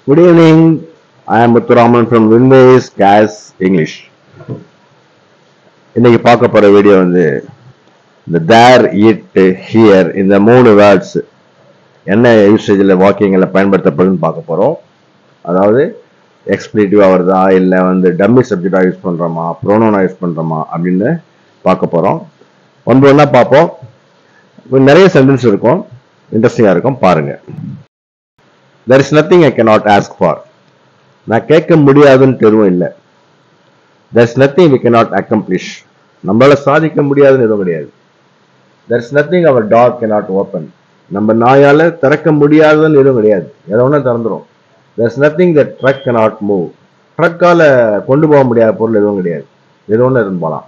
Good evening. I am Muthuraman from Winways Gas English. இன்னைக்கு பார்க்க போற வீடியோ வந்து இந்த தேர் இட் ஹியர் இந்த மூணு வேர்ட்ஸ் என்ன யூசேஜில் வாக்கிங்கில் பயன்படுத்தப்படுதுன்னு பார்க்க போகிறோம் அதாவது எக்ஸ்பிளேட்டிவாக வருதா இல்லை வந்து டம்மி சப்ஜெக்டாக யூஸ் பண்ணுறோமா ப்ரோனோனா யூஸ் பண்ணுறோமா அப்படின்னு பார்க்க போகிறோம் ஒன்று ஒன்றா பார்ப்போம் இன்னும் நிறைய சென்டென்ஸ் இருக்கும் இன்ட்ரெஸ்டிங்காக இருக்கும் பாருங்க there is nothing I cannot ask for நான் கேட்க முடியாதுன்னு எதுவும் இல்லை there is nothing we cannot accomplish நம்மளால சாதிக்க முடியாதுன்னு எதுவும் கிடையாது there is nothing our dog cannot open நம்ம நாயால திறக்க முடியாதுன்னு எதுவும் கிடையாது எதை ஒன்றா திறந்துரும் there is nothing the truck cannot move ட்ரக்கால கொண்டு போக முடியாத பொருள் எதுவும் கிடையாது எது ஒன்று இருந்து போகலாம்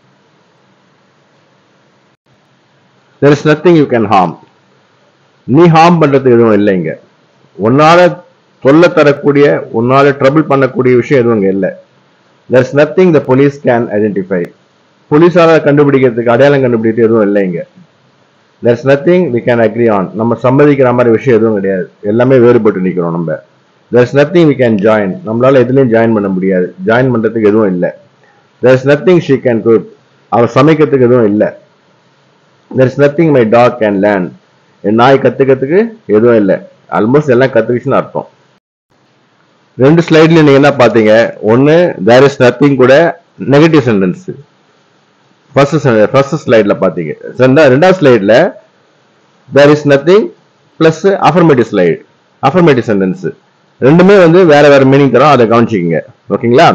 there is nothing you can harm நீ ஹார்ம் பண்றதுக்கு எதுவும் இல்லை இங்க உன்னால தொல்லை தரக்கூடிய உன்னால ட்ரபிள் பண்ணக்கூடிய விஷயம் எதுவும் இங்க இல்லை there is nothing the police can identify போலீஸால கண்டுபிடிக்கிறதுக்கு அடையாளம் கண்டுபிடிக்கிறது எதுவும் இல்லை இங்க there is nothing we can agree on நம்ம சம்மதிக்கிற மாதிரி விஷயம் எதுவும் கிடையாது எல்லாமே வேறுபட்டு நிற்கிறோம் நம்ம there is nothing we can join நம்மளால எதுலையும் ஜாயின் பண்ண முடியாது ஜாயின் பண்றதுக்கு எதுவும் இல்லை there is nothing she can cook அவ சமைக்கிறதுக்கு எதுவும் இல்லை there is nothing my dog can learn என் நாய் கத்துக்கிறதுக்கு எதுவும் இல்லை ஆல்மோஸ்ட் எல்லாம் கத்துக்கிச்சுன்னு அர்த்தம் ரெண்டு ஸ்லைட்ல நீங்க என்ன பாத்தீங்க ஒன்னு தேர் இஸ் நத்திங் கூட நெகட்டிவ் சென்டென்ஸ் ஃபர்ஸ்ட் ஃபர்ஸ்ட் ஸ்லைட்ல பாத்தீங்க ரெண்டா- ரெண்டாவது ஸ்லைட்ல there is nothing plus affirmative slide affirmative sentence ரெண்டுமே வந்து வேற வேற மீனிங் தரும் அதை கவனிச்சுக்கங்க ஓகேங்களா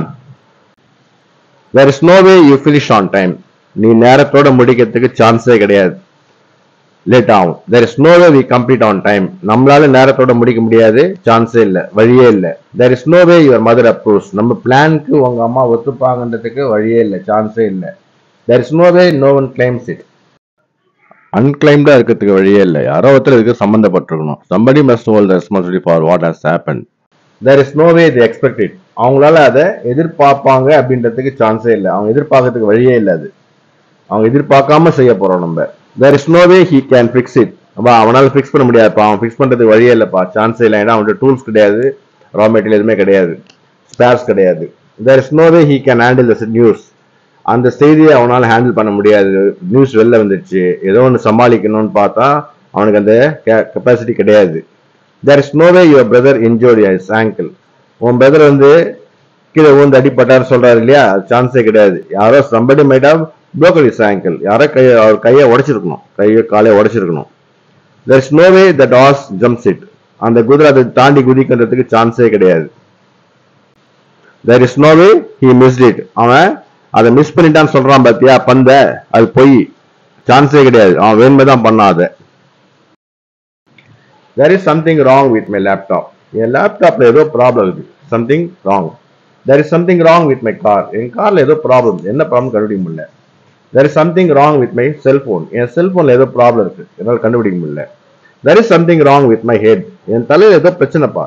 there is no way you finish on time நீ நேரத்தோட முடிக்கிறதுக்கு சான்ஸே கிடையாது லேட் ஆகும் there is no way we complete on time நம்மளால நேரத்தோட முடிக்க முடியாது சான்ஸே இல்லை வழியே இல்லை there is no way your mother approves நம்ம பிளானுக்கு உங்க அம்மா ஒத்துப்பாங்கன்றதுக்கு வழியே இல்லை சான்ஸே இல்லை there is no way no one claims it அன்கிளைம்டா இருக்கிறதுக்கு வழியே இல்லை யாரோ ஒருத்தர் இதுக்கு சம்மந்தப்பட்டிருக்கணும் somebody must hold the responsibility for what has happen there is no way they expect it அவங்களால அதை எதிர்பார்ப்பாங்க அப்படின்றதுக்கு சான்ஸே இல்லை அவங்க எதிர்பார்க்கறதுக்கு வழியே இல்லை அது அவங்க எதிர்பார்க்காம செய்ய போறோம் நம்ம there is no way he can fix it அப்பா அவனால ஃபிக்ஸ் பண்ண முடியாதுப்பா அவன் ஃபிக்ஸ் பண்றதுக்கு வழியே இல்லைப்பா சான்ஸே இல்லை ஏன்னா அவன்கிட்ட டூல்ஸ் கிடையாது ரா மெட்டீரியல் எதுவுமே கிடையாது ஸ்பேர்ஸ் கிடையாது there is no way he can handle the news அந்த செய்தியை அவனால ஹேண்டில் பண்ண முடியாது நியூஸ் வெளில வந்துருச்சு ஏதோ ஒன்று சமாளிக்கணும்னு பார்த்தா அவனுக்கு அந்த கெப்பாசிட்டி கிடையாது there is no way your brother injured is ankle உன் பிரதர் வந்து கீழே ஊந்து அடிப்பட்டார் சொல்றாரு இல்லையா சான்ஸே கிடையாது யாரோ somebody might have broken his ankle யாரோ கையை அவர் கையை உடைச்சிருக்கணும் கையை காலையை உடைச்சிருக்கணும் there is no way the horse jumps it அந்த குதிரை அதை தாண்டி குதிக்கிறதுக்கு சான்ஸே கிடையாது there is no way he missed it அவன் அதை மிஸ் பண்ணிட்டான்னு சொல்றான் பாத்தியா பந்த அது பொய் சான்ஸே கிடையாது அவன் வேணுமே தான் பண்ணான் அதை there is something wrong with my laptop என் லேப்டாப்ல ஏதோ ப்ராப்ளம் இருக்கு something wrong there is something wrong with my car என் கார்ல ஏதோ ப்ராப்ளம் என்ன ப்ராப்ளம் கண்டுபிடிக்க முடியல there is something wrong with my cellphone என் செல்போன்ல ஏதோ ப்ராப்ளம் இருக்கு என்னால் கண்டுபிடிக்க முடியல there is something wrong with my head என் தலையில ஏதோ பிரச்சனைப்பா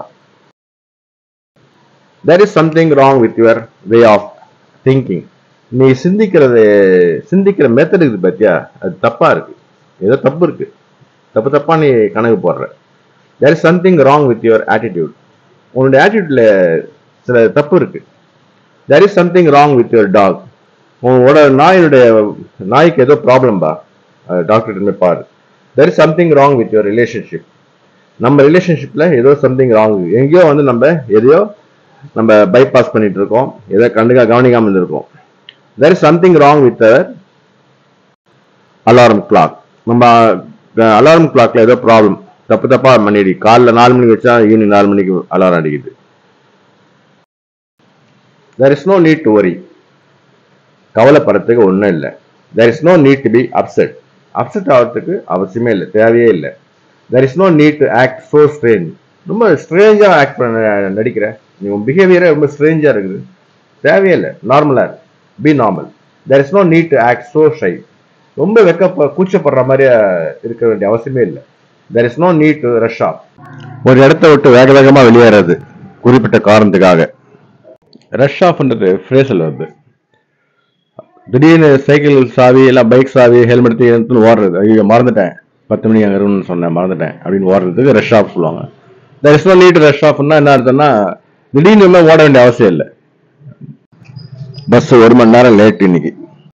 there is something wrong with your way of thinking நீ சிந்திக்கிறது சிந்திக்கிற மெத்தட் இருக்குது பாத்தியா அது தப்பா இருக்கு ஏதோ தப்பு இருக்கு தப்பு தப்பா நீ கணக்கு போடுற there is something wrong with your attitude உன்னுடைய ஆட்டிடியூட்ல சில தப்பு இருக்கு there is something wrong with your dog உன்னோட நாயினுடைய நாய்க்கு ஏதோ ப்ராப்ளம்பா டாக்டர் பாரு there is something wrong with your relationship நம்ம ரிலேஷன்ஷிப்ல ஏதோ சம்திங் ராங் எங்கேயோ வந்து நம்ம எதையோ நம்ம பைபாஸ் பண்ணிட்டு இருக்கோம் ஏதோ கண்டுக்க கவனிக்காம இருந்திருக்கோம் there is something wrong with alarm clock நம்ம அலாரம் கிளாக்ல ஏதோ ப்ராப்ளம் தப்பு தப்பா பண்ணிடு காலைல நாலு மணிக்கு வச்சா ஈவினிங் நாலு மணிக்கு அலாரம் அடிக்குது there is no need to worry கவலைப்படுறதுக்கு ஒன்றும் இல்லை there is no need to be upset upset ஆகிறதுக்கு அவசியமே இல்லை தேவையே இல்லை there is no need to act so strange ரொம்ப ஸ்ட்ரேஞ்சாக ஆக்ட் பண்ண நடிக்கிற நீ உன் பிஹேவியரே ரொம்ப ஸ்ட்ரேஞ்சாக இருக்குது தேவையே இல்லை நார்மலாக இருக்கு be normal there is no need to act so shy ரொம்ப வெக்க கூச்சப்படுற மாதிரி இருக்க வேண்டிய அவசியமே இல்லை there is no need to rush off ஒரு இடத்த விட்டு வேக வேகமாக வெளியேறது குறிப்பிட்ட காரணத்துக்காக ரஷ் ஆஃப்ன்றது ஃப்ரேசல் வருது திடீர்னு சைக்கிள் சாவி எல்லாம் பைக் சாவி ஹெல்மெட் எடுத்துன்னு ஓடுறது ஐயோ மறந்துட்டேன் பத்து மணிக்கு அங்கே இருக்கணும்னு சொன்னேன் மறந்துட்டேன் அப்படின்னு ஓடுறதுக்கு ரஷ் ஆஃப் சொல்லுவாங்க there is no need rush ஆஃப்னா என்ன அர்த்தம்னா திடீர்னு இனிமே ஓட வேண்டிய அவசியம் இல்லை பஸ் ஒரு மணி நேரம் லேட் இன்னைக்கு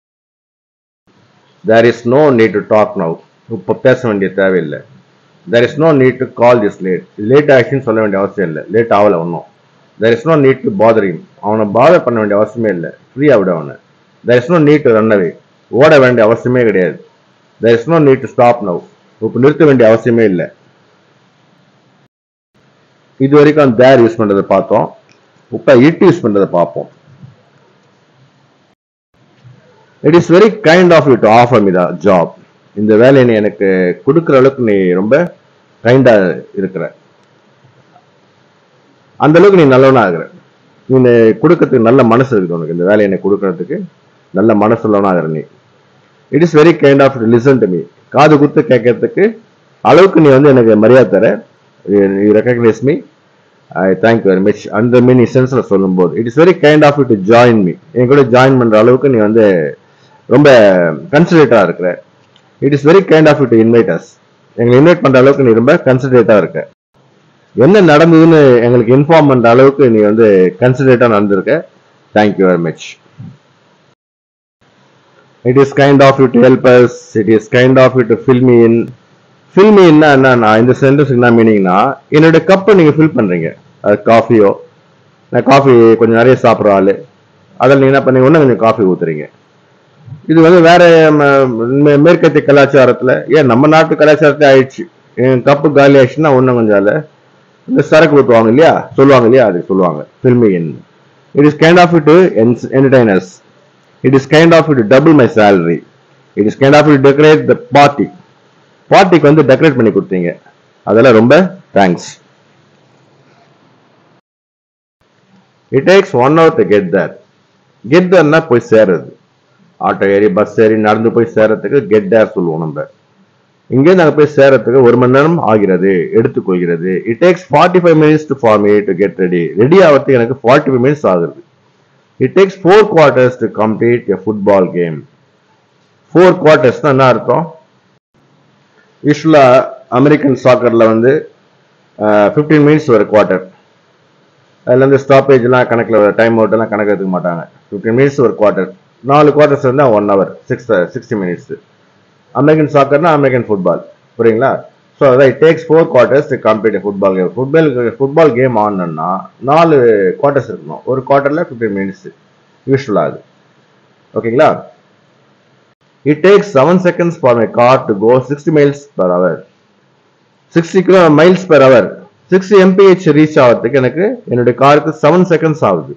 there is no need to talk now இப்போ பேச வேண்டிய தேவையில்லை there is no need to call this late late ஆச்சுன்னு சொல்ல வேண்டிய அவசியம் இல்லை லேட் ஆகல ஒன்றும் there is no need to bothering அவனை பாதர் பண்ண வேண்டிய அவசியமே இல்லை ஃப்ரீ விட அவனை there is no need to run away ஓட வேண்டிய அவசியமே கிடையாது there is no need to stop now இப்போ நிறுத்த வேண்டிய அவசியமே இல்லை இது வரைக்கும் தேர் யூஸ் பண்றதை பார்த்தோம் இப்போ இட் யூஸ் பண்றதை பார்ப்போம் it is very kind of you to offer me the job இந்த வேலையை நீ எனக்கு கொடுக்குற அளவுக்கு நீ ரொம்ப கைண்டா இருக்கிற அந்த அளவுக்கு நீ நல்லவனா ஆகுற நீ கொடுக்கறதுக்கு நல்ல மனசு இருக்குது உனக்கு இந்த வேலையை எனக்கு கொடுக்கறதுக்கு நல்ல மனசு உள்ளவனா ஆகுற நீ it is very kind of listen to me காது குத்து கேட்கறதுக்கு அளவுக்கு நீ வந்து எனக்கு மரியாதை தர you recognise me I thank very much அந்த மீன் சென்ஸ்ல சொல்லும்போது it is very kind of you to join me என் கூட ஜாயின் பண்ற அளவுக்கு நீ வந்து ரொம்ப கன்சிடரேட்டா இருக்கிற it is very kind of you to invite us எங்களை இன்வைட் பண்ற அளவுக்கு நீ ரொம்ப கன்சிடரேட்டா இருக்க என்ன நடந்ததுன்னு எங்களுக்கு இன்ஃபார்ம் பண்ற அளவுக்கு நீ வந்து கன்சிடரேட்டா நடந்திருக்க thank you very much it is kind of you to help us it is kind of you to fill me in fill me என்ன இந்த சென்டென்ஸ் என்ன மீனிங்னா என்னோட கப்பை நீங்க ஃபில் பண்றீங்க அது காஃபியோ நான் காஃபி கொஞ்சம் நிறைய சாப்பிட்ற ஆளு அதில் நீங்க என்ன பண்ணீங்க இன்னும் கொஞ்சம் காஃபி ஊத்துறீங்க இது வந்து வேற ம- மே- மேற்கத்திய கலாச்சாரத்துல ஏன் நம்ம நாட்டு கலாச்சாரத்துல ஆயிடுச்சு என் கப்பு காலி ஆயிடுச்சுன்னா இன்னும் கொஞ்சம் அதில் இந்த சரக்கு ஊற்றுவாங்க இல்லையா சொல்லுவாங்க இல்லையா அது சொல்லுவாங்க fill me in it is kind of to entertainers it is kind of to double my salary it is kind of to decorate the party பார்ட்டிக்கு வந்து டெக்கரேட் பண்ணி கொடுத்தீங்க அதெல்லாம் ரொம்ப thanks it takes one hour to get that get தர்னா போய் சேர்றது auto ஏறி பஸ் ஏறி நடந்து போய் சேர்றதுக்கு கெட் தேர் சொல்லுவோம் நம்ம இங்கே நாங்க போய் சேர்றதுக்கு ஒரு மணி நேரம் ஆகிறது எடுத்துக்கொள்கிறது it takes forty five minutes to for me to get ready ready ஆகிறதுக்கு எனக்கு ஃபார்ட்டி ஃபைவ் மினிட்ஸ் ஆகுது it takes four quarters to complete a football game four குவார்ட்டர்ஸ்னா என்ன அர்த்தம் யூஸ்வலா அமெரிக்கன் சாக்கர்ல வந்து ஃபிஃப்டீன் மினிட்ஸ் ஒரு குவார்ட்டர் அதுல இருந்து ஸ்டாப்பேஜ்லாம் கணக்கில் டைம் அவுட் எல்லாம் கணக்கு எடுத்துக்க மாட்டாங்க ஃபிஃப்டீன் மினிட்ஸ் ஒரு குவார்ட்டர் நாலு குவார்ட்டர்ஸ் இருந்தால் one hour six sixty minutes American சாக்கர்னா அமெரிக்கன் ஃபுட்பால் புரியுங்களா ஸோ அதான் it takes four quarters to complete football game football football game ஆடணும்னா நாலு குவார்ட்டர்ஸ் இருக்கணும் ஒரு குவார்ட்டரில் ஃபிஃப்டீன் மினிட்ஸ் யூஸ்வலாக அது ஓகேங்களா it takes seven seconds for my car to go sixty miles per hour sixty kilo miles per hour sixty MPH reach ஆகிறதுக்கு எனக்கு என்னுடைய காருக்கு செவன் செகண்ட்ஸ் ஆகுது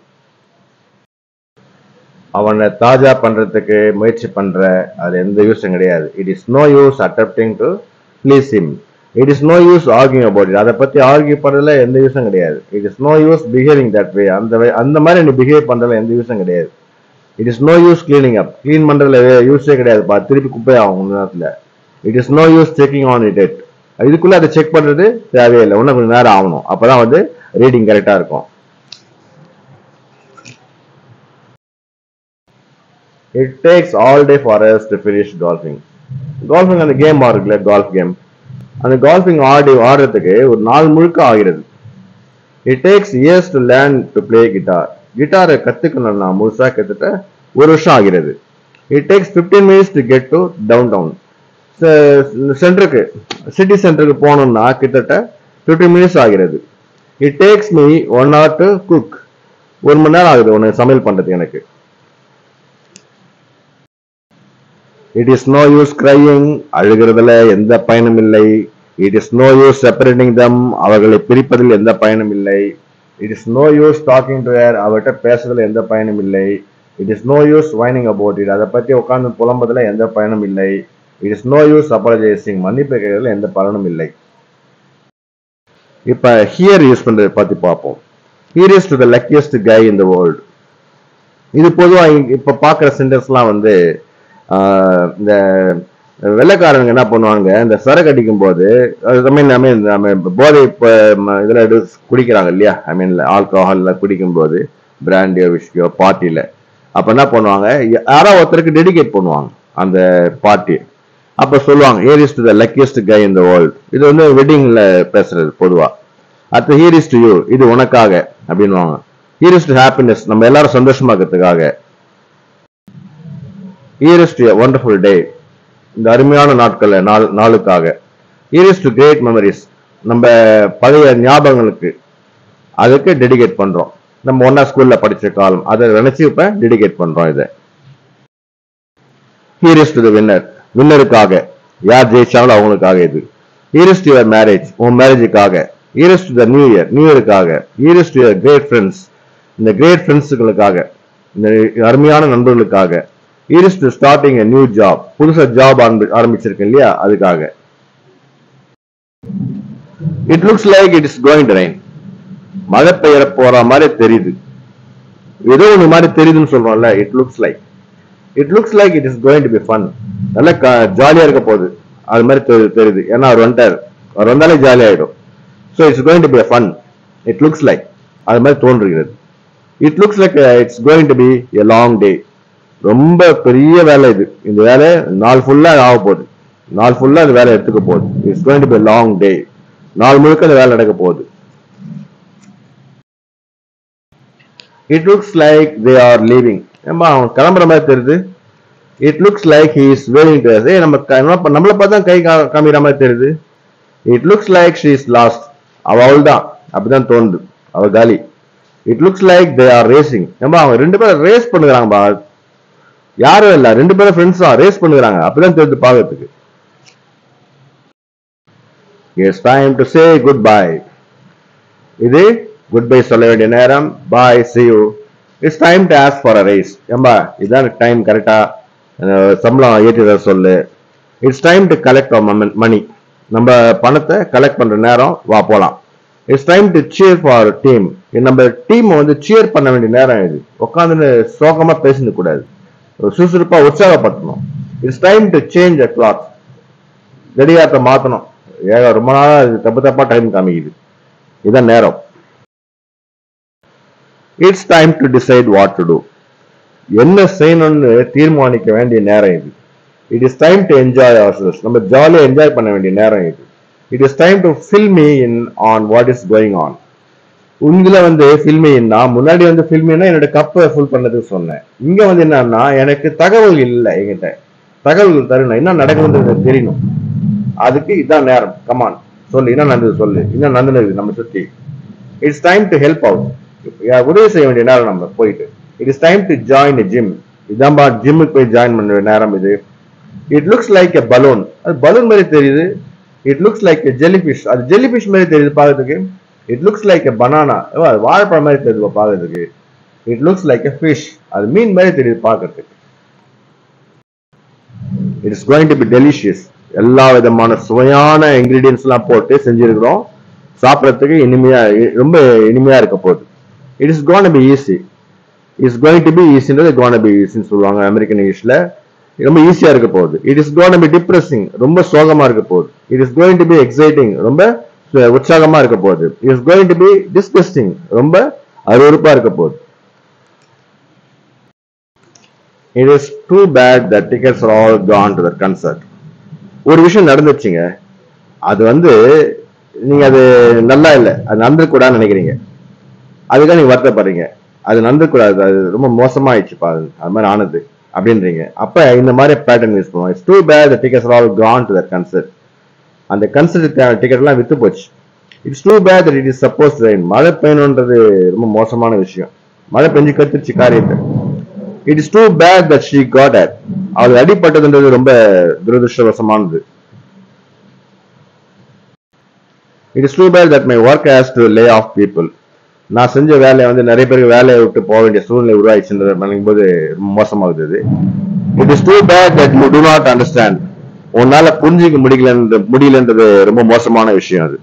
அவனை தாஜா பண்றதுக்கு முயற்சி பண்ற அது எந்த யூஸும் கிடையாது it is no use attempting to please him it is no use arguing about it அதை பத்தி ஆர்கியூ பண்றதுல எந்த யூஸும் கிடையாது it is no use behaving that way அந்த way- அந்த மாதிரி நீ பிஹேவ் பண்றதுல எந்த யூஸும் கிடையாது it is no use cleaning up clean பண்றதுல யூஸே கிடையாது பா திருப்பி குப்பை ஆகும் கொஞ்ச நேரத்துல it is no use checking on it it இதுக்குள்ள அதை செக் பண்றது தேவையில்லை இன்னும் கொஞ்சம் நேரம் ஆகணும் அப்பதான் வந்து ரீடிங் கரெக்டா இருக்கும் it takes all day for us to finish golfing golfing அந்த கேம் இருக்குல்ல கால்ஃப் கேம் அந்த கால்ஃபிங் ஆடி ஆடுறதுக்கு ஒரு நாள் முழுக்க ஆகிறது it takes years to learn to play guitar கிட்டாரை கத்துக்கணும்னா முழுசா கிட்டத்தட்ட ஒரு வருஷம் ஆகிறது it takes 15 minutes to get to down down சென்டருக்கு சிட்டி சென்டருக்கு போகணும்னா கிட்டத்தட்ட 15 மினிட்ஸ் ஆகிறது it takes me one hour to cook ஒரு மணி நேரம் ஆகுது ஒன்று சமையல் பண்றதுக்கு எனக்கு it is no use crying அழுகிறதுல எந்த பயனும் இல்லை it is no use separating them அவர்களை பிரிப்பதில் எந்த பயனும் இல்லை it is no use talking to her அவர்கிட்ட பேசுறதுல எந்த பயனும் இல்லை it is no use whining about it அதை பத்தி உட்கார்ந்து புலம்புறதுல எந்த பயனும் இல்லை it is no use apologising மன்னிப்பு கேட்கறதுல எந்த பலனும் இல்லை இப்ப ஹியர் யூஸ் பண்றதை பத்தி பார்ப்போம் here is to the luckiest guy in the world இது பொதுவா இங்க- இப்ப பாக்குற சென்டென்ஸ்லாம் வந்து ஆஹ், இந்த வெள்ளைக்காரங்க என்ன பண்ணுவாங்க இந்த சரக்கு அடிக்கும் போது ஐ மீன் ஐ மீன் நம்ம போதை இப்ப ம- இதுல எடு குடிக்கிறாங்க இல்லையா ஐ மீன் ஆல்கஹால்ல குடிக்கும் போது பிராண்டியோ விஸ்கியோ பார்ட்டியில அப்ப என்ன பண்ணுவாங்க யாரோ ஒருத்தருக்கு டெடிகேட் பண்ணுவாங்க அந்த பார்ட்டி அப்ப சொல்லுவாங்க here is to the luckiest guy in the world இது வந்து வெட்டிங்ல பேசுறது பொதுவா அடுத்து ஹீர் இஸ் டு யூ இது உனக்காக அப்படின்னுவாங்க ஹீர் இஸ் டு ஹாப்பினஸ் நம்ம எல்லாரும் சந்தோஷமா இருக்கிறதுக்காக here is to wonderful day இந்த அருமையான நாட்கள் நாள் நாளுக்காக here is to great memories நம்ம பழைய ஞாபகங்களுக்கு அதுக்கு டெடிகேட் பண்றோம் நம்ம ஒன்னா ஸ்கூல்ல படிச்ச காலம் அதை நினைச்சு இப்ப டெடிகேட் பண்றோம் இதை here is to the winner வின்னருக்காக யார் ஜெயிச்சாங்களோ அவங்களுக்காக இது here is to your marriage உன் மேரேஜுக்காக here is to the new year new இயருக்காக here is to your great friends இந்த கிரேட் ஃப்ரெண்ட்ஸுகளுக்காக இந்த அருமையான நண்பர்களுக்காக here is to starting a new job புதுசா ஜாப் ஆரம்பிச்சிருக்கேன் இல்லையா அதுக்காக it looks like it is going to rain மழை பெய்யற போற மாதிரி தெரியுது ஏதோ ஒண்ணு மாதிரி தெரியுதுன்னு சொல்றோம்ல it looks like it looks like it is going to be fun நல்ல ஜாலியா இருக்க போகுது அது மாதிரி தெரி- தெரியுது ஏன்னா அவர் வந்துட்டார் அவர் வந்தாலே ஜாலி ஆயிடும் so it's going to be fun it looks like அது மாதிரி தோன்றுகிறது it looks like it's going to be a long day ரொம்ப பெரிய வேலை இது இந்த வேலை நாள் ஃபுல்லா ஆக போகுது நாள் ஃபுல்லா இந்த வேலை எடுத்துக்க போகுது it's going to be long day நாள் முழுக்க இந்த வேலை நடக்க போகுது it looks like they are leaving ஏமா அவன் கிளம்புற மாதிரி தெரியுது it looks like he is waving to a நம்ம க- நம்ம ப- நம்மள பார்த்தா கை கா- காமிக்கிற மாதிரி தெரியுது it looks like she is lost அவ அவள் தான் அப்படிதான் தோணுது அவ காலி it looks like they are racing ஏமா அவங்க ரெண்டு பேரும் ரேஸ் பண்ணுகிறாங்கப்பா யாரும் இல்ல ரெண்டு பேரும் ஃப்ரெண்ட்ஸ் தான் ரேஸ் பண்ணுகிறாங்க அப்படிதான் தெரியுது பாக்கிறதுக்கு it's time to say goodbye இது குட் பை சொல்ல வேண்டிய நேரம் bye see you it's time to ask for a raise ஏம்பா இதான் டைம் கரெக்டா சம்பளம் ஏற்றி தர சொல்லு it's time to collect money நம்ம பணத்தை கலெக்ட் பண்ற நேரம் வா போலாம் it's time to cheer for team நம்ம டீம் வந்து cheer பண்ண வேண்டிய நேரம் இது உட்காந்து சோகமா பேசிக்க கூடாது ஒரு சுறுசுறுப்பா உற்சாகப்படுத்தணும் it's time to change a clock கடிகாரத்தை மாத்தணும் ஏக ரொம்ப நாளா இது தப்பு தப்பா டைம் காமிக்குது இதான் நேரம் it's time to decide what to do என்ன செய்யணும்னு தீர்மானிக்க வேண்டிய நேரம் இது it is time to enjoy our நம்ம ஜாலியா என்ஜாய் பண்ண வேண்டிய நேரம் இது it is time to fill me in on what is going on உங்கள வந்து ஃபில்மின்னா முன்னாடி வந்து ஃபில்மின்னா என்னோட கப்பை ஃபுல் பண்ணதுக்கு சொன்னேன் இங்க வந்து என்னன்னா எனக்கு தகவல் இல்லை என்கிட்ட தகவல்கள் தரணும் என்ன நடக்குதுன்றது எனக்கு தெரியணும் அதுக்கு இதான் நேரம் கமான் சொல்லு என்ன நடந்தது சொல்லு என்ன நடந்தது நம்ம சுத்தி it's time to help out உதவி செய்ய வேண்டிய நேரம் நம்ம போயிட்டு it is time to join gym இதான்பா ஜிம்முக்கு போய் ஜாயின் பண்ண வேண்டிய நேரம் இது it looks like a balloon அது பலூன் மாதிரி தெரியுது it looks like a jellyfish அது ஜெல்லிஃபிஷ் மாதிரி தெரியுது பார்க்கறதுக்கு it looks like a banana அது வாழைப்பழம் மாதிரி தெரியுது பார்க்கறதுக்கு it looks like a fish அது மீன் மாதிரி தெரியுது பார்க்கறதுக்கு it is going to be delicious எல்லா விதமான சுவையான இன்கிரீடியன்ஸ் எல்லாம் போட்டு செஞ்சிருக்கிறோம் சாப்பிடறதுக்கு இனிமையா ரொம்ப இனிமையா இருக்க போகுது it is gonna be easy it's going to be ஈஸின்றது கோன் பி ஈஸின்னு சொல்லுவாங்க அமெரிக்கன் இங்கிலீஷ்ல ரொம்ப ஈஸியா இருக்க போகுது it is gonna be depressing ரொம்ப சோகமா இருக்க போகுது it is going to be exciting ரொம்ப சு- உற்சாகமா இருக்க போகுது it is going to be disgusting ரொம்ப அருவருப்பா இருக்க போகுது it is too bad the tickets are all gone to the concert ஒரு விஷயம் நடந்துச்சுங்க அது வந்து நீங்க அது நல்லா இல்லை அது நடந்துக்கூடாதுன்னு நினைக்கிறீங்க அதுக்காக நீங்க வருத்தப்படுறீங்க அது நடந்துக்கூடாது அது ரொம்ப மோசமா ஆயிடுச்சுப்பா அது அது மாதிரி ஆனது அப்படின்றீங்க அப்ப இந்த மாதிரி பேட்டர்ன் யூஸ் பண்ணுவோம் it's too bad the tickets are all gone to the concert அந்த கன்சர்ட் டிக்கெட் எல்லாம் வித்து போச்சு it's too bad that it is suppose rain மழை பெய்யணுன்றது ரொம்ப மோசமான விஷயம் மழை பெஞ்சு கத்துச்சு காரியத்தை it is too bad that she got at அது அடிப்பட்டதுன்றது ரொம்ப துரதிருஷ்டவசமானது it is too bad that my work has to lay off people நான் செஞ்ச வேலையை வந்து நிறைய பேருக்கு வேலையை விட்டு போக வேண்டிய சூழ்நிலை உருவாயிடுச்சுன்றதை நினைக்கும் போது ரொம்ப மோசமாகுது இது it is too bad that you do not understand உன்னால புரிஞ்சுக்க முடியலன்ற முடியலன்றது ரொம்ப மோசமான விஷயம் அது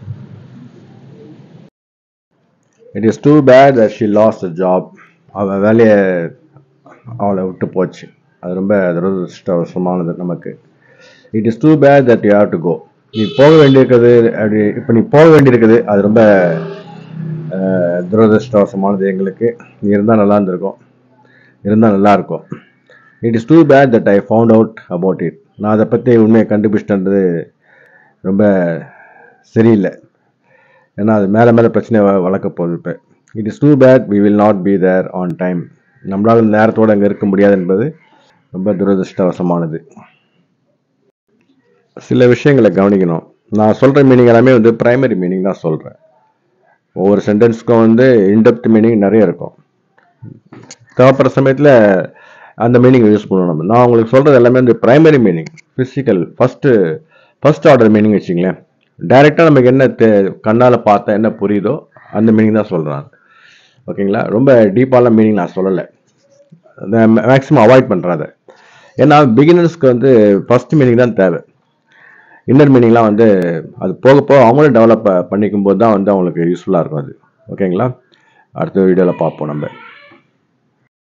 it is too bad that she lost a job அவ வேலையை அவளை விட்டு போச்சு அது ரொம்ப துரதிருஷ்டவசமானது நமக்கு it is too bad that you have to go நீ போக வேண்டியிருக்குது அப்படி இப்போ நீ போக வேண்டியிருக்குது அது ரொம்ப அஹ், துரதிருஷ்டவசமானது எங்களுக்கு நீ இருந்தால் நல்லா இருந்திருக்கும் இருந்தால் நல்லா இருக்கும் it is too bad that I found out about it நான் அதை பற்றி உண்மையை கண்டுபிடிச்சிட்டது ரொம்ப சரியில்லை ஏன்னா அது மேலே மேலே பிரச்சனை வ- வளர்க்க போகுது இப்போ it is too bad we will not be there on time நம்மளால் நேரத்தோடு அங்கே இருக்க முடியாது என்பது ரொம்ப துரதிருஷ்டவசமானது சில விஷயங்களை கவனிக்கணும் நான் சொல்கிற மீனிங் எல்லாமே வந்து பிரைமரி மீனிங் தான் சொல்கிறேன் ஒவ்வொரு சென்டென்ஸ்க்கும் வந்து இன்டெப்த் மீனிங் நிறைய இருக்கும் தேவைப்படுற சமயத்தில் அந்த மீனிங் யூஸ் பண்ணுவோம் நம்ம நான் உங்களுக்கு சொல்கிறது எல்லாமே வந்து primary meaning physical first first order meaning வச்சுங்களேன் டைரெக்டாக நமக்கு என்ன தெ கண்ணால் பார்த்தா என்ன புரியுதோ அந்த மீனிங் தான் சொல்கிறான் ஓகேங்களா ரொம்ப டீப்பான மீனிங் நான் சொல்லலை மேக்ஸிமம் அவாய்ட் பண்ணுறேன் அதை ஏன்னா பிகினர்ஸ்க்கு வந்து ஃபர்ஸ்ட் மீனிங் தான் தேவை இன்னர் மீனிங்லாம் வந்து அது போக போக அவங்களும் டெவலப் பண்ணிக்கும் போது தான் வந்து அவங்களுக்கு யூஸ்ஃபுல்லாக இருக்கும் அது ஓகேங்களா அடுத்த வீடியோவில் பார்ப்போம் நம்ம